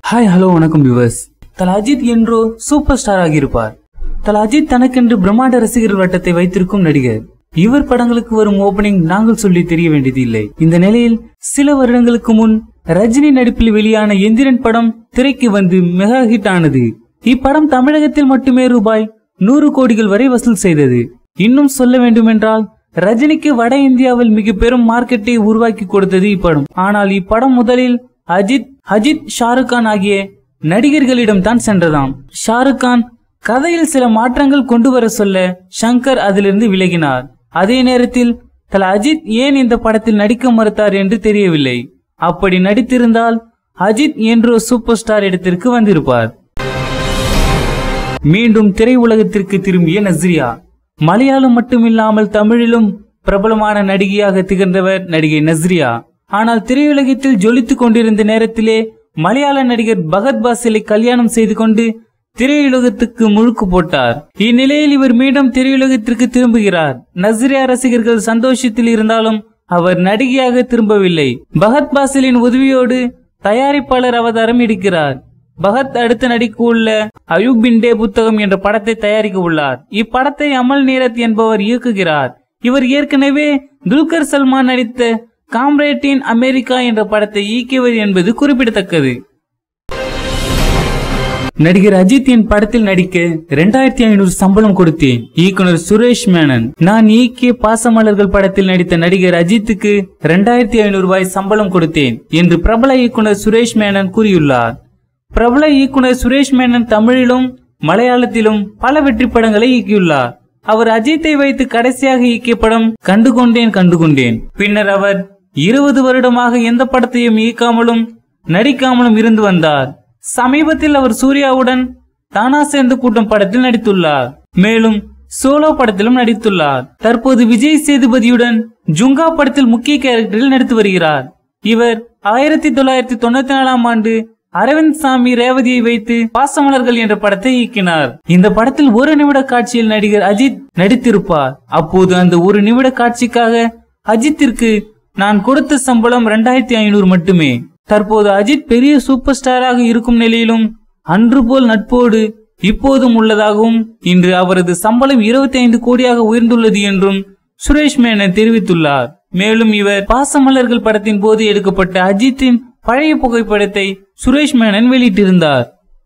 hi hello வணக்கம் viewers தல அஜித் என்றோ சூப்பர் ஸ்டார் ஆகியிருப்பார் தல அஜித் தனக்கென்று பிரம்மாண்ட ரசிகர் வட்டத்தை வைத்திருக்கும் நடிகர் இவர் படங்களுக்கு வரும் ஓபனிங் நாங்கள் சொல்லி தெரிய வேண்டியது இல்லை இந்த நிலையில் சில வருடங்களுக்கு முன் ரஜினி நடிப்பில் வெளியான எந்திரன் படம் திரைக்கு வந்து மெகா ஹிட் ஆனது இப்படம் தமிழகத்தில் மட்டுமே ரூபாய் நூறு கோடிகள் வரை வசூல் செய்தது இன்னும் சொல்ல வேண்டுமென்றால் ரஜினிக்கு வட இந்தியாவில் மிக பெரும் மார்க்கெட்டை உருவாக்கி கொடுத்தது இப்படம் ஆனால் இப்படம் முதலில் அஜித் அஜித் ஷாருக் கான் ஆகிய நடிகர்களிடம் தான் சென்றதாம் ஷாருக் கான் கதையில் சில மாற்றங்கள் கொண்டு வர சொல்ல ஷங்கர் அதிலிருந்து விலகினார் அதே நேரத்தில் தல அஜித் ஏன் இந்த படத்தில் நடிக்க மறுத்தார் என்று தெரியவில்லை அப்படி நடித்திருந்தால் அஜித் என்றோ சூப்பர் ஸ்டார் இடத்திற்கு வந்திருப்பார் மீண்டும் திரையுலகத்திற்கு திரும்பிய நஸ்ரியா மலையாளம் மட்டுமில்லாமல் தமிழிலும் பிரபலமான நடிகையாக திகழ்ந்தவர் நடிகை நஸ்ரியா ஆனால் திரையுலகத்தில் ஜொலித்துக் கொண்டிருந்த நேரத்திலே மலையாள நடிகர் பகத் பாசிலை கல்யாணம் செய்து கொண்டு திரையுலகத்துக்கு முழுக்கு போட்டார் இந்நிலையில் இவர் மீண்டும் திரையுலகத்திற்கு திரும்புகிறார் நஸ்ரியா ரசிகர்கள் சந்தோஷத்தில் இருந்தாலும் அவர் நடிகையாக திரும்பவில்லை பகத் பாசிலின் உதவியோடு தயாரிப்பாளர் அவதாரம் எடுக்கிறார் பகத் அடுத்து நடிக்க உள்ள அயூப் பிண்டே புத்தகம் என்ற படத்தை தயாரிக்க உள்ளார் இப்படத்தை அமல் நீரத் என்பவர் இயக்குகிறார் இவர் ஏற்கனவே துல்கர் சல்மான் நடித்த காம்ரேட் இன் அமெரிக்கா என்ற படத்தை இயக்கியவர் என்பது குறிப்பிடத்தக்கது நடிகர் அஜித் என் படத்தில் நடிக்க இரண்டாயிரத்தி ஐநூறு சம்பளம் கொடுத்தேன் இயக்குனர் சுரேஷ் மேனன் நான் இயக்கிய பாசமலர்கள் படத்தில் நடித்த நடிகர் அஜித்துக்கு இரண்டாயிரத்தி ஐநூறு ரூபாய் சம்பளம் கொடுத்தேன் என்று பிரபல இயக்குனர் சுரேஷ் மேனன் கூறியுள்ளார் பிரபல இயக்குனர் சுரேஷ் மேனன் தமிழிலும் மலையாளத்திலும் பல வெற்றி படங்களை இயக்கியுள்ளார் அவர் அஜித்தை வைத்து கடைசியாக இயக்கிய படம் கண்டுகொண்டேன் கண்டுகொண்டேன் பின்னர் அவர் இருபது வருடமாக எந்த படத்தையும் இயக்காமலும் நடிக்காமலும் இருந்து வந்தார் சமீபத்தில் அவர் சூர்யாவுடன் தானா சேர்ந்து கூட்டம் படத்தில் நடித்துள்ளார் மேலும் சோலோ படத்திலும் நடித்துள்ளார் தற்போது விஜய் சேதுபதியுடன் ஜுங்கா படத்தில் முக்கிய கேரக்டரில் நடித்து வருகிறார் இவர் ஆயிரத்தி தொள்ளாயிரத்தி தொண்ணூத்தி நாலாம் ஆண்டு அரவிந்த் சாமி ரேவதியை வைத்து பாசமலர்கள் என்ற படத்தை இயக்கினார் இந்த படத்தில் ஒரு நிமிட காட்சியில் நடிகர் அஜித் நடித்திருப்பார் அப்போது அந்த ஒரு நிமிட காட்சிக்காக அஜித்திற்கு நான் கொடுத்த சம்பளம் இரண்டாயிரத்தி ஐநூறு மட்டுமே தற்போது அஜித் பெரிய சூப்பர் ஸ்டாராக இருக்கும் நிலையிலும் அன்று போல் நட்போடு இப்போதும் உள்ளதாகவும் இன்று அவரது சம்பளம் இருபத்தி ஐந்து கோடியாக உயர்ந்துள்ளது என்றும் சுரேஷ் மேனன் தெரிவித்துள்ளார் மேலும் இவர் பாசமலர்கள் படத்தின் போது எடுக்கப்பட்ட அஜித்தின் பழைய புகைப்படத்தை சுரேஷ் மேனன் வெளியிட்டிருந்தார்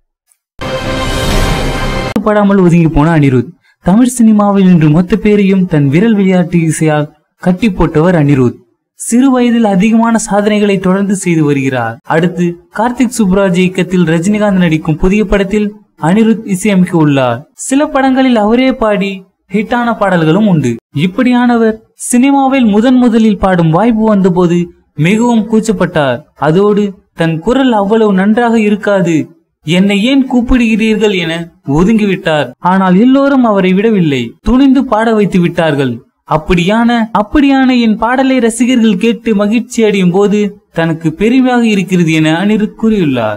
படாமல் ஒதுங்கி போன அனிருத் தமிழ் சினிமாவில் இன்று மொத்த பேரையும் தன் விரல் விளையாட்டு இசையால் கட்டி போட்டவர் அனிருத் சிறு வயதில் அதிகமான சாதனைகளை தொடர்ந்து செய்து வருகிறார் அடுத்து கார்த்திக் சுப்ராஜ் இயக்கத்தில் ரஜினிகாந்த் நடிக்கும் புதிய படத்தில் அனிருத் இசையமைக்க உள்ளார் சில படங்களில் அவரே பாடி ஹிட்டான பாடல்களும் உண்டு இப்படியானவர் சினிமாவில் முதன் முதலில் பாடும் வாய்ப்பு வந்தபோது மிகவும் கூச்சப்பட்டார் அதோடு தன் குரல் அவ்வளவு நன்றாக இருக்காது என்னை ஏன் கூப்பிடுகிறீர்கள் என ஒதுங்கிவிட்டார் ஆனால் எல்லோரும் அவரை விடவில்லை துணிந்து பாட வைத்து விட்டார்கள் அப்படியான அப்படியான என் பாடலை ரசிகர்கள் கேட்டு மகிழ்ச்சி அடையும் போது தனக்கு பெருமையாக இருக்கிறது என அனிருத் கூறியுள்ளார்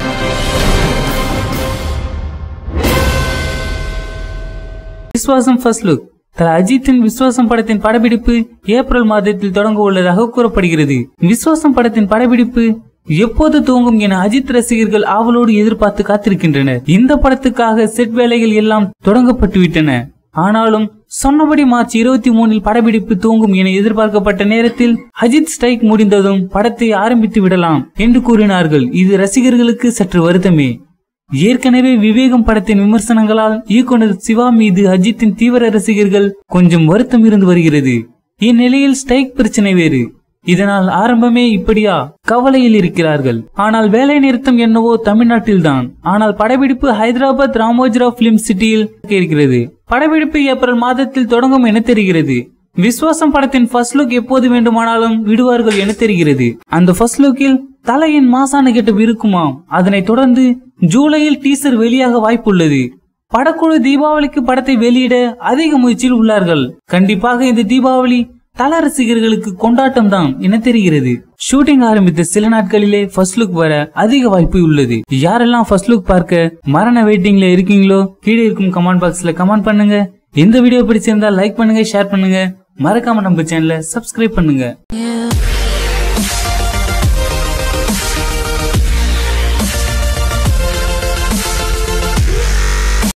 விஸ்வாசம் ஃபர்ஸ்ட் லுக் தல அஜித்தின் விஸ்வாசம் படத்தின் படப்பிடிப்பு ஏப்ரல் மாதத்தில் தொடங்க உள்ளதாக கூறப்படுகிறது விஸ்வாசம் படத்தின் படப்பிடிப்பு எப்போது துவங்கும் என அஜித் ரசிகர்கள் ஆவலோடு எதிர்பார்த்து காத்திருக்கின்றனர் இந்த படத்துக்காக செட் வேலைகள் எல்லாம் தொடங்கப்பட்டு விட்டன ஆனாலும் சொன்னபடி மார்ச் இருபத்தி மூணில் படப்பிடிப்பு துவங்கும் என எதிர்பார்க்கப்பட்ட நேரத்தில் அஜித் ஸ்ட்ரைக் முடிந்ததும் படத்தை ஆரம்பித்து விடலாம் என்று கூறினார்கள் இது ரசிகர்களுக்கு சற்று வருத்தமே ஏற்கனவே விவேகம் படத்தின் விமர்சனங்களால் இயக்குனர் சிவா மீது அஜித்தின் தீவிர ரசிகர்கள் கொஞ்சம் வருத்தம் இருந்து வருகிறது இந்நிலையில் ஸ்ட்ரைக் பிரச்சனை வேறு இதனால் ஆரம்பமே இப்படியா கவலையில் இருக்கிறார்கள் ஆனால் வேலை நிறுத்தம் என்னவோ தமிழ்நாட்டில்தான் ஆனால் படப்பிடிப்பு ஹைதராபாத் ராமோஜிராவ் பிலிம் சிட்டியில் இருக்கிறது படப்பிடிப்பு ஏப்ரல் மாதத்தில் தொடங்கும் என தெரிகிறது விஸ்வாசம் படத்தின் ஃபர்ஸ்ட் லுக் எப்போது வேண்டுமானாலும் விடுவார்கள் என தெரிகிறது அந்த ஃபர்ஸ்ட் லுக்கில் தலையின் மாசான கெட்டப் இருக்குமாம் அதனைத் தொடர்ந்து ஜூலையில் டீசர் வெளியாக வாய்ப்புள்ளது படக்குழு தீபாவளிக்கு படத்தை வெளியிட அதிக முயற்சியில் உள்ளார்கள் கண்டிப்பாக இந்த தீபாவளி தல ரசிகர்களுக்கு கொண்டாட்டம் தான் என தெரிகிறது ஷூட்டிங் ஆரம்பித்த சில நாட்களிலே ஃபர்ஸ்ட் லுக் வர அதிக வாய்ப்பு உள்ளது யாரெல்லாம் ஃபர்ஸ்ட் லுக் பார்க்க மரண வெயிட்டிங்ல இருக்கீங்களோ கீழே இருக்கும் கமெண்ட் பாக்ஸ்ல கமெண்ட் பண்ணுங்க இந்த வீடியோ பிடிச்சிருந்தா லைக் பண்ணுங்க ஷேர் பண்ணுங்க மறக்காம நம்ம சேனலை சப்ஸ்கிரைப் பண்ணுங்க you